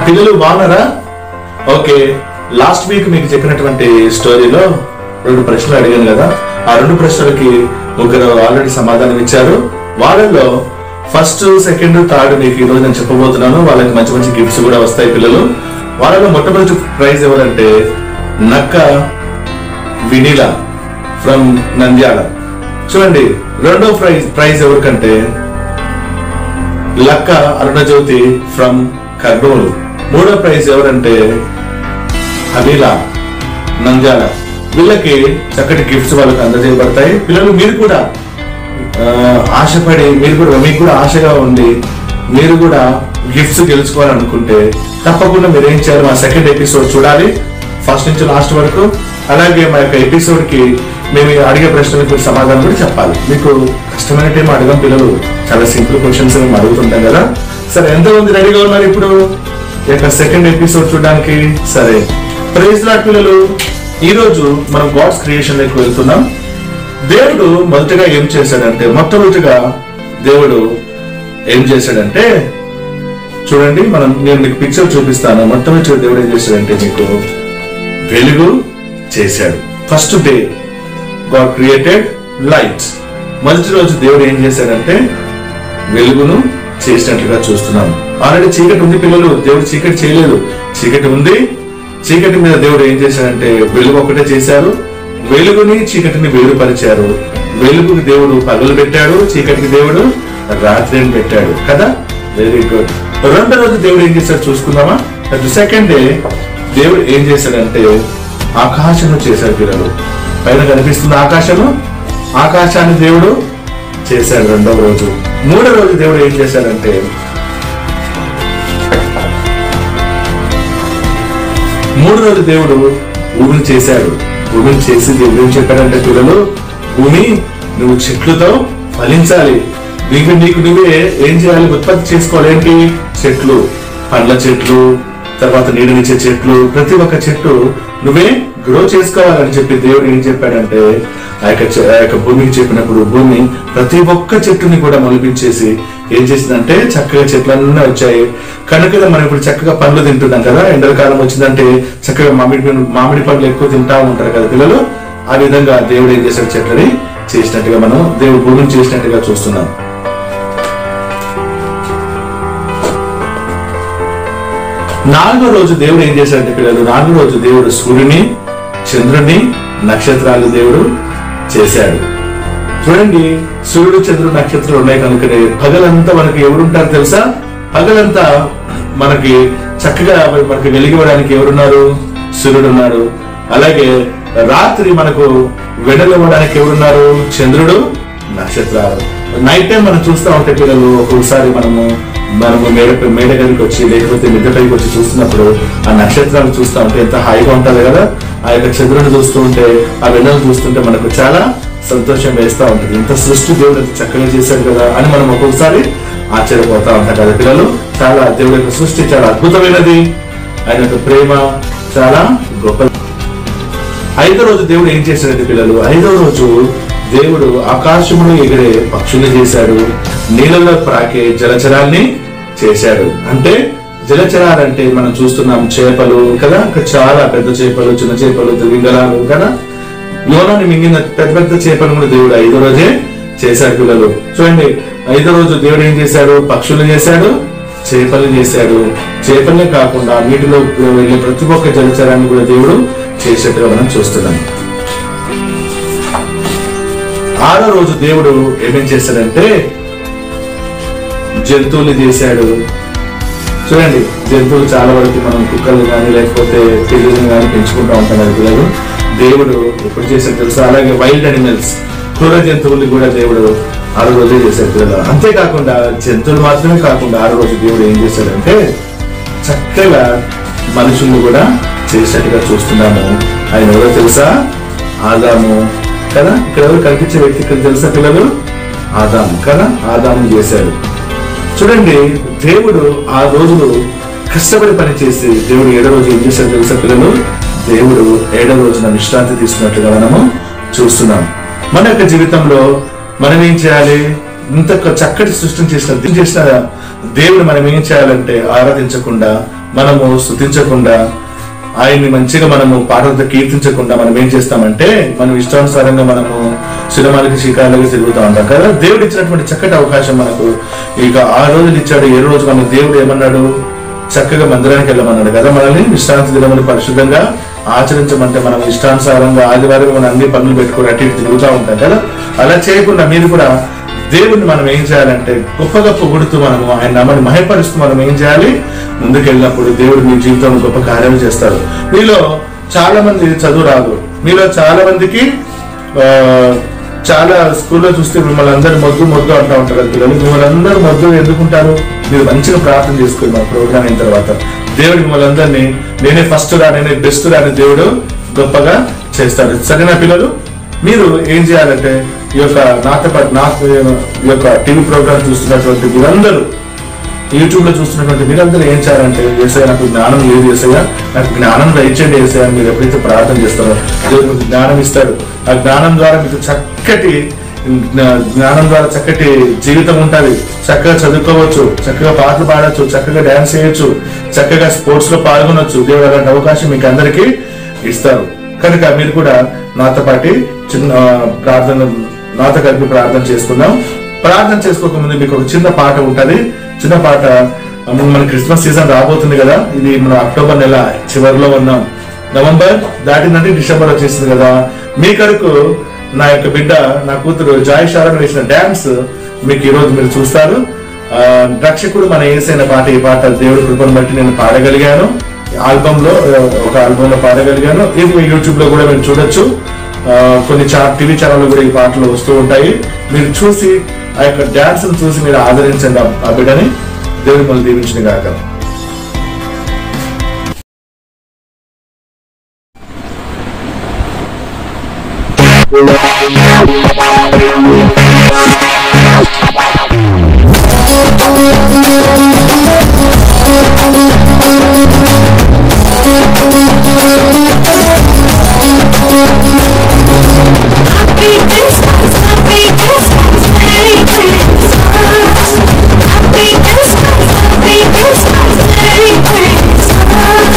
పిల్లలు బాగున్నారా okay last week మీకు చెప్పినటువంటి స్టోరీలో రెండు ప్రశ్నలు అడిగాను కదా ఆ రెండు ప్రశ్నలకి ముగ్గురు ఆల్రెడీ సమాధానం ఇచ్చారు వాళ్ళల్లో ఫస్ట్ సెకండ్ థర్డ్ మీకు ఈ రోజు నేను చెప్పబోతున్నాను వాళ్ళకి మంచి మంచి గిఫ్ట్స్ కూడా వస్తాయి పిల్లలు వాళ్ళలో మొట్టమొదటి ప్రైజ్ ఎవరంటే నక్క వినిలా ఫ్రమ్ నంద్యాల చూడండి రెండో ప్రైజ్ ప్రైజ్ ఎవరికంటే లక్క అరుణజ్యోతి ఫ్రమ్ కర్నూలు మూడో ప్రైజ్ ఎవరంటే హమీలా నంద్యాల వీళ్ళకి చక్కటి గిఫ్ట్స్ వాళ్ళకి అందజేయబడతాయి పిల్లలు మీరు కూడా ఆ, ఆశపడి మీరు కూడా మీకు కూడా ఆశగా ఉండి మీరు కూడా గిఫ్ట్స్ గెలుచుకోవాలనుకుంటే తప్పకుండా మీరు ఏం చేయాలి మా సెకండ్ ఎపిసోడ్ చూడాలి ఫస్ట్ నుంచి లాస్ట్ వరకు అలాగే మా యొక్క ఎపిసోడ్ కి మేము అడిగే ప్రశ్నలకు మీరు సమాధానం కూడా చెప్పాలి మీకు కష్టమైన టైం అడగం పిల్లలు చాలా సింపుల్ క్వశ్చన్స్ మేము అడుగుతుంటాం కదా సరే ఎంతమంది రెడీగా ఉన్నారు ఇప్పుడు ఈ యొక్క సెకండ్ ఎపిసోడ్ చూడడానికి సరే ప్రైజ్ లాట్ పిల్లలు ఈ రోజు మనం గాడ్స్ క్రియేషన్ లోకి వెళ్తున్నాం దేవుడు మొదటగా ఏం చేశాడంటే మొట్టమొదటిగా దేవుడు ఏం చేశాడంటే చూడండి మనం నేను మీకు పిక్చర్ చూపిస్తాను మొట్టమొదటి దేవుడు ఏం చేశాడంటే మీకు వెలుగు చేశాడు first day God created light మొదటి రోజు దేవుడు ఏం చేశాడంటే వెలుగును చేసినట్లుగా చూస్తున్నాం ఆల్రెడీ చీకటి ఉంది పిల్లలు దేవుడు చీకటి చేయలేదు చీకటి ఉంది చీకటి మీద దేవుడు ఏం చేశాడంటే వెలుగు ఒకటే చేశారు వెలుగుని చీకటిని వేరుపరిచారు వెలుగుకి దేవుడు పగలు పెట్టాడు చీకటికి దేవుడు రాత్రిని పెట్టాడు కదా వెరీ గుడ్ రెండో రోజు దేవుడు ఏం చేశాడు చూసుకుందామా సెకండ్ డే దేవుడు ఏం చేశాడంటే ఆకాశము చేశాడు పిల్లలు పైన కనిపిస్తున్న ఆకాశము ఆకాశాన్ని దేవుడు చేశాడు రెండవ రోజు మూడో రోజు దేవుడు ఏం చేశాడంటే మూడు రోజు దేవుడు భూమిని చేశాడు భూమిని చేసి దేవుడు ఏం చెప్పాడంటే పిల్లలు భూమి నువ్వు చెట్లతో ఫలించాలి నీకు నీకు నువ్వే ఏం చేయాలి ఉత్పత్తి చేసుకోవాలి ఏంటి చెట్లు పండ్ల చెట్లు తర్వాత నీడనిచ్చే చెట్లు ప్రతి ఒక్క చెట్టు నువ్వే గ్రో చేసుకోవాలని చెప్పి దేవుడు ఏం చెప్పాడంటే ఆ యొక్క చె- ఆ యొక్క భూమికి చెప్పినప్పుడు భూమి ప్రతి ఒక్క చెట్టుని కూడా మొలిపించేసి ఏం చేసిందంటే చక్కగా చెట్లన్నీ వచ్చాయి కనుక మనం ఇప్పుడు చక్కగా పండ్లు తింటున్నాం కదా ఎండల కాలం వచ్చిందంటే చక్కగా మామిడి పండ్లు- మామిడి పండ్లు ఎక్కువ తింటా ఉంటారు కదా పిల్లలు ఆ విధంగా దేవుడు ఏం చేశాడు చెట్లని చేసినట్టుగా మనం దేవుడు భూమిని చేసినట్టుగా చూస్తున్నాం నాలుగో రోజు దేవుడు ఏం చేశాడంటే పిల్లలు నాలుగో రోజు దేవుడు సూర్యుని చంద్రుని నక్షత్రాలు దేవుడు చేశాడు చూడండి సూర్యుడు చంద్రుడు నక్షత్రాలు ఉన్నాయి కనుకనే పగలంతా మనకి ఎవరుంటారు తెలుసా పగలంతా మనకి చక్కగా మనకి వెలిగివ్వడానికి ఎవరున్నారు సూర్యుడు ఉన్నాడు అలాగే రాత్రి మనకు వెడలివ్వడానికి ఎవరున్నారు చంద్రుడు నక్షత్రాలు నైట్ టైం మనం చూస్తూ ఉంటే పిల్లలు ఒక్కొక్కసారి మనము మనము మేడ మేడ గదికి వచ్చి లేకపోతే మిద్దె పైకి వచ్చి చూస్తున్నప్పుడు ఆ నక్షత్రాలు చూస్తూ ఉంటే ఎంత హాయిగా ఉంటది కదా ఆ యొక్క చంద్రుని చూస్తూ ఉంటే ఆ వెన్నెలను చూస్తుంటే మనకు చాలా సంతోషం వేస్తూ ఉంటుంది ఇంత సృష్టి దేవుడు ఎంత చక్కగా చేశాడు కదా అని మనం ఒక్కొక్కసారి ఆశ్చర్యపోతా ఉంటాం కదా పిల్లలు చాలా దేవుడి యొక్క సృష్టి చాలా అద్భుతమైనది ఆయన యొక్క ప్రేమ చాలా గొప్ప ఐదో రోజు దేవుడు ఏం చేశాడంటే పిల్లలు ఐదో రోజు దేవుడు ఆకాశమును ఎగిరే పక్షుల్ని చేశాడు నీళ్ళలో ప్రాకే జలచరాల్ని చేశాడు అంటే జలచరాలంటే మనం చూస్తున్నాం చేపలు కదా ఇంకా చాలా పెద్ద చేపలు చిన్న చేపలు త్రివింగళాలు కదా యోనాన్ని మింగిన పెద్ద పెద్ద చేపలు కూడా దేవుడు ఐదో రోజే చేశాడు పిల్లలు చూడండి ఐదో రోజు దేవుడు ఏం చేశాడు పక్షులు చేశాడు చేపలు చేశాడు చేపలే కాకుండా నీటిలో వెళ్ళే ప్రతి ఒక్క జలచరాన్ని కూడా దేవుడు చేసేట్టుగా మనం చూస్తున్నాం ఆరో రోజు దేవుడు ఏమేం చేశాడంటే జంతువులు చేశాడు చూడండి జంతువులు చాలా వరకు మనం కుక్కలు కానీ లేకపోతే పిల్లలను కానీ పెంచుకుంటూ ఉంటాం కదా పిల్లలు దేవుడు ఎప్పుడు చేశాడు తెలుసా అలాగే వైల్డ్ అనిమల్స్ క్రూర జంతువులు కూడా దేవుడు ఆరు రోజే చేశాడు పిల్లలు అంతేకాకుండా జంతువులు మాత్రమే కాకుండా ఆరు రోజు దేవుడు ఏం చేశాడంటే చక్కగా మనుషుల్ని కూడా చేసినట్టుగా చూస్తున్నాము ఆయన ఎవరో తెలుసా ఆదాము కదా ఇక్కడ ఎవరు కనిపించే వ్యక్తి ఇక్కడ తెలుసా పిల్లలు ఆదాము కదా ఆదాము చేశాడు చూడండి దేవుడు ఆ రోజులు కష్టపడి పని చేసి దేవుడు ఏడో రోజు ఏం చేశాడు తెలుసా పిల్లలు దేవుడు ఏడో రోజున విశ్రాంతి తీసుకున్నట్టుగా మనము చూస్తున్నాం మన యొక్క జీవితంలో మనం ఏం చేయాలి ఇంత చక్కటి సృష్టిని చేసిన చేసిన దేవుడు మనం ఏం చేయాలంటే ఆరాధించకుండా మనము స్థుతించకుండా ఆయన్ని మంచిగా మనము పాటలతో కీర్తించకుండా మనం ఏం చేస్తామంటే మనం ఇష్టానుసారంగా మనము సినిమాలకి శిఖరాలకి తిరుగుతూ ఉంటాం కదా దేవుడు ఇచ్చినటువంటి చక్కటి అవకాశం మనకు ఇక ఆ రోజులు ఇచ్చాడు ఏ రోజు మనకు దేవుడు ఏమన్నాడు చక్కగా మందిరానికి వెళ్ళమన్నాడు కదా మనల్ని విశ్రాంతి దినములు పరిశుద్ధంగా ఆచరించమంటే మనం ఇష్టానుసారంగా ఆదివారం మనం అన్ని పనులు పెట్టుకుని అటు ఇటు తిరుగుతూ ఉంటాం కదా అలా చేయకుండా మీరు కూడా దేవుడిని మనం ఏం చేయాలంటే గొప్ప గొప్ప గుడుతూ మనము ఆయన నామాన్ని మహపరుస్తూ మనం ఏం చేయాలి ముందుకెళ్ళినప్పుడు దేవుడు మీ జీవితంలో గొప్ప కార్యాలు చేస్తాడు మీలో చాలా మంది చదువు రాదు మీలో చాలా మందికి ఆ, చాలా స్కూల్లో చూస్తే మిమ్మల్ని అందరు మొద్దు మొద్దు అంటూ ఉంటారు కదా పిల్లలు మిమ్మల్ని అందరూ మొద్దు ఎందుకుంటారు మీరు మంచిగా ప్రార్థన చేసుకుని మన ప్రోగ్రామ్ అయిన తర్వాత దేవుడు మిమ్మల్ని అందరినీ నేనే ఫస్ట్ రా నేనే బెస్ట్ రా అని దేవుడు గొప్పగా చేస్తాడు సరేనా పిల్లలు మీరు ఏం చేయాలంటే ఈ యొక్క నాతో పాటు నాకు ఈ యొక్క టీవీ ప్రోగ్రామ్ చూస్తున్నటువంటి మీరందరూ యూట్యూబ్ లో చూస్తున్నటువంటి మీరందరూ ఏం చేయాలంటే ఏసయ్య నాకు జ్ఞానం లేదు ఏసయ్య నాకు జ్ఞానం దయచేయండి ఏసయ్య అని మీరు ఎప్పుడైతే ప్రార్థన చేస్తారో దేవుడు మీకు జ్ఞానం ఇస్తాడు ఆ జ్ఞానం ద్వారా మీకు చక్కటి జ్ఞా- జ్ఞానం ద్వారా చక్కటి జీవితం ఉంటుంది చక్కగా చదువుకోవచ్చు చక్కగా పాటలు పాడొచ్చు చక్కగా డాన్స్ చేయొచ్చు చక్కగా స్పోర్ట్స్ లో పాల్గొనొచ్చు దేవుడు అలాంటి అవకాశం మీకు అందరికీ ఇస్తారు కనుక మీరు కూడా నాతో పాటి చిన్న ప్రార్థన నాతో కలిపి ప్రార్థన చేసుకుందాం ప్రార్థన చేసుకోక ముందు మీకు ఒక చిన్న పాట ఉంటది చిన్న పాట మన మన క్రిస్మస్ సీజన్ రాబోతుంది కదా ఇది మన అక్టోబర్ నెల చివరిలో ఉన్నాం నవంబర్ దాటిందంటే డిసెంబర్ వచ్చేసింది కదా మీ కొరకు నా యొక్క బిడ్డ నా కూతురు జాయ్ శారణ వేసిన డాన్స్ మీకు ఈ రోజు మీరు చూస్తారు ఆ, రక్షకుడు మన ఏసైన పాట ఈ పాట దేవుడి కృపను బట్టి నేను పాడగలిగాను ఆల్బమ్ లో ఆ, ఒక ఆల్బమ్ లో పాడగలిగాను ఇది మీ యూట్యూబ్ లో కూడా మీరు చూడొచ్చు ఆ, కొన్ని చా టీవీ ఛానల్ కూడా ఈ పాటలు వస్తూ ఉంటాయి మీరు చూసి ఆ యొక్క డాన్స్ చూసి మీరు ఆదరించండి ఆ- ఆ బిడ్డని దేవుడి మళ్ళీ దీవించిన గాక Happy Christmas, Happy Christmas, Merry Christmas. Happy Christmas, Happy Christmas, Merry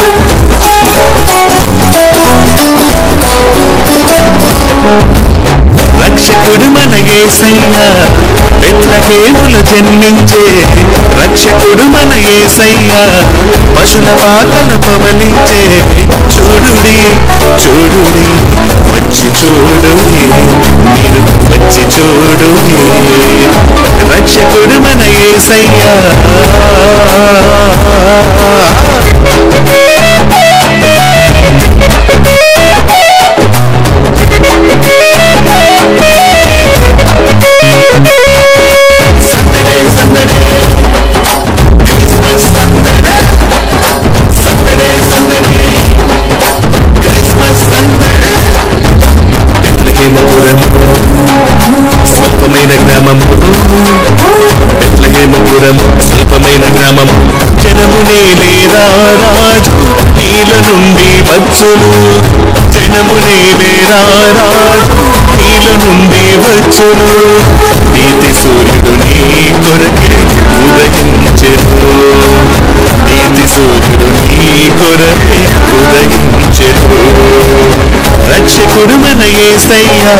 రక్షకుడు మన యేసయ్య బెత్లహేములు జన్మించే రక్షకుడు మన యేసయ్య పశుల పాకలు పవలించే చూడుడి చూడుడి వచ్చి చూడుడి మీరు వచ్చి చూడుడి రక్షకుడు మన యేసయ్య బెత్లహేమపురం స్వల్పమైన గ్రామము బెత్లహేమపురం స్వల్పమైన గ్రామము జనమునే లేదా రాజు నీల నుండి వచ్చును జనమునే లేదా రాజు నీల నుండి వచ్చును నీతి సూర్యుడు నీ కొరకే ఉదయించెను నీతి సూర్యుడు నీ కొరకే ఉదయించెను రక్షకుడు మన యేసయ్యా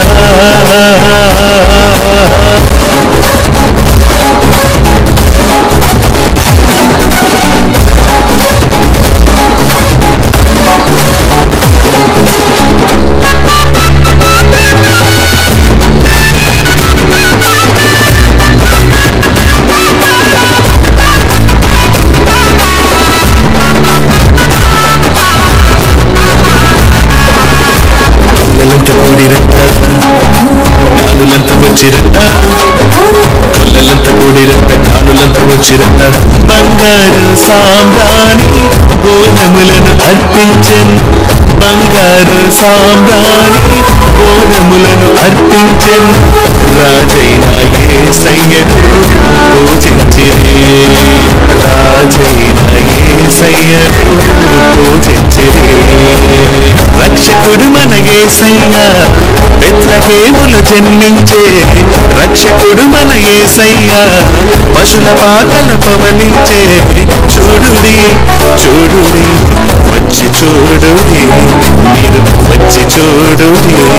కొల్లలంత కూడిరంట కానులంత వచ్చిరంట కొల్లలంత కూడిరంట కానులంత వచ్చిరంట బంగారు సాంబ్రాణి బోనములను అర్పించన్ బంగారు సాంబ్రాణి బోనములను అర్పించన్ రాజైన యేసయ్యను పూజించిరి రాజైన యేసయ్యను పూజించిరి రక్షకుడు మన యేసయ్య బెత్లహేములు జన్మించే రక్షకుడు మన యేసయ్య పశుల పాకలు పవలించే చూడుడి చూడు వచ్చి చూడు మీరు వచ్చి చూడు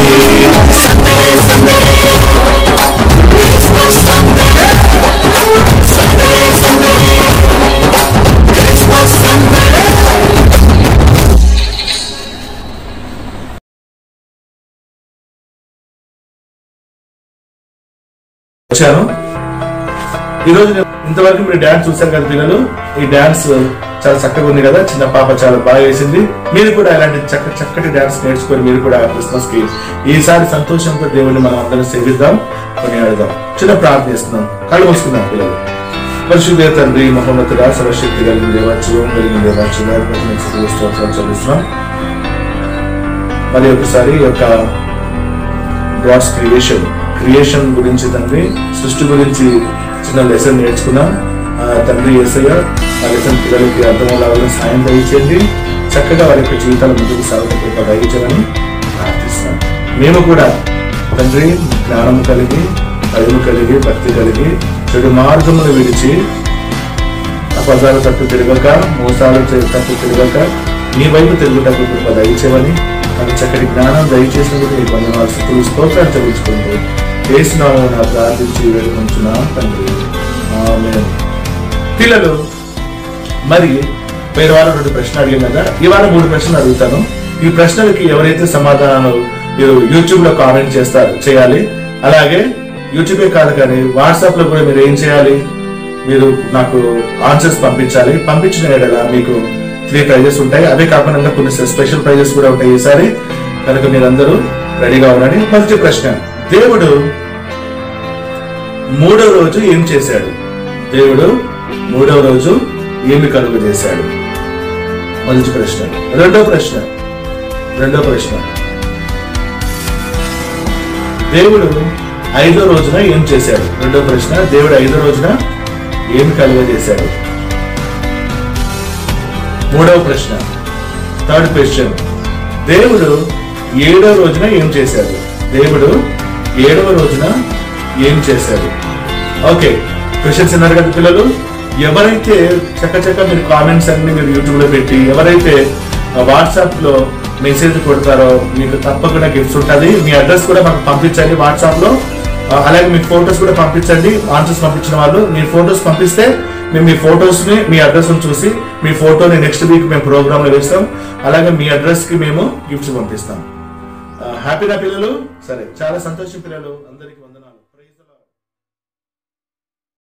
వచ్చాను ఈరోజు నేను ఇంతవరకు మీరు డాన్స్ చూశారు కదా పిల్లలు ఈ డాన్స్ చాలా చక్కగా ఉంది కదా చిన్న పాప చాలా బాగా వేసింది మీరు కూడా ఇలాంటి చక్క చక్కటి డాన్స్ నేర్చుకొని మీరు కూడా క్రిస్మస్ కి ఈసారి సంతోషంతో దేవుడిని మనం అందరం సేవిద్దాం కొనియాడదాం చిన్న ప్రార్థన చేస్తున్నాం కళ్ళు మూసుకుందాం పిల్లలు పరిశుద్ధ తండ్రి మహోన్నతుడ సర్వశక్తి కలిగిన దేవాచయం కలిగిన దేవాచయం స్తోత్రాలు చెల్లిస్తున్నాం మరి ఒకసారి ఈ యొక్క గాడ్స్ క్రియేషన్ క్రియేషన్ గురించి తండ్రి సృష్టి గురించి చిన్న లెసన్ నేర్చుకున్నాం ఆ, తండ్రి ఏసయ్య ఆ లెసన్ పిల్లలకి అర్థమయ్యేలాగా సాయం దయచేయండి చక్కగా వారి యొక్క జీవితాల ముందుకు సాగుతూ దయచేయని ప్రార్థిస్తున్నాం మేము కూడా తండ్రి జ్ఞానం కలిగి భయము కలిగి భక్తి కలిగి చెడు మార్గమును విడిచి అపజాల తట్టు తిరగక మోసాలు చే- తట్టు తిరగక నీ వైపు తిరుగుటకు కృప దయచేవని నాకు చక్కటి జ్ఞానం దయచేసినందుకు నీకు వందనాలు స్థుతులు స్తోత్రాలు చెల్లించుకుంటూ చేసినాము నా ప్రార్థించి వేడుకుంటున్నా తండ్రి ఆమేన్. పిల్లలు మరి వేరే వారం రెండు ప్రశ్నలు అడిగాను కదా ఈ వారం మూడు ప్రశ్నలు అడుగుతాను ఈ ప్రశ్నలకి ఎవరైతే సమాధానాలు మీరు యూట్యూబ్ లో కామెంట్ చేస్తారు చేయాలి అలాగే యూట్యూబే కాదు కానీ వాట్సాప్ లో కూడా మీరు ఏం చేయాలి మీరు నాకు ఆన్సర్స్ పంపించాలి పంపించిన ఎడల మీకు త్రీ ప్రైజెస్ ఉంటాయి అవే కాకుండా ఇంకా కొన్ని స్పెషల్ ప్రైజెస్ కూడా ఉంటాయి ఈసారి కనుక మీరందరూ రెడీగా ఉండండి మొదటి ప్రశ్న దేవుడు మూడో రోజు ఏం చేశాడు దేవుడు మూడవ రోజు ఏమి కలుగు చేశాడు మొదటి ప్రశ్న రెండో ప్రశ్న రెండో ప్రశ్న దేవుడు ఐదో రోజున ఏం చేశాడు రెండో ప్రశ్న దేవుడు ఐదో రోజున ఏమి కలుగ చేశాడు మూడవ ప్రశ్న థర్డ్ క్వశ్చన్ దేవుడు ఏడవ రోజున ఏం చేశాడు దేవుడు ఏడవ రోజున ఏం చేశాడు ఓకే క్వశ్చన్స్ విన్నారు కదా పిల్లలు ఎవరైతే చక్క చక్క మీరు కామెంట్స్ అన్ని మీరు యూట్యూబ్ లో పెట్టి ఎవరైతే వాట్సాప్ లో మెసేజ్ కొడతారో మీకు తప్పకుండా గిఫ్ట్స్ ఉంటుంది మీ అడ్రస్ కూడా మాకు పంపించండి వాట్సాప్ లో ఆ, అలాగే మీ ఫొటోస్ కూడా పంపించండి ఆన్సర్స్ పంపించిన వాళ్ళు మీ ఫొటోస్ పంపిస్తే మేము మీ ఫొటోస్ ని మీ అడ్రస్ చూసి మీ ఫోటోని నెక్స్ట్ వీక్ మేము ప్రోగ్రామ్ లో వేస్తాం అలాగే మీ అడ్రస్ కి మేము గిఫ్ట్స్ పంపిస్తాం హ్యాపీనా పిల్లలు సరే చాలా సంతోషం పిల్లలు అందరికీ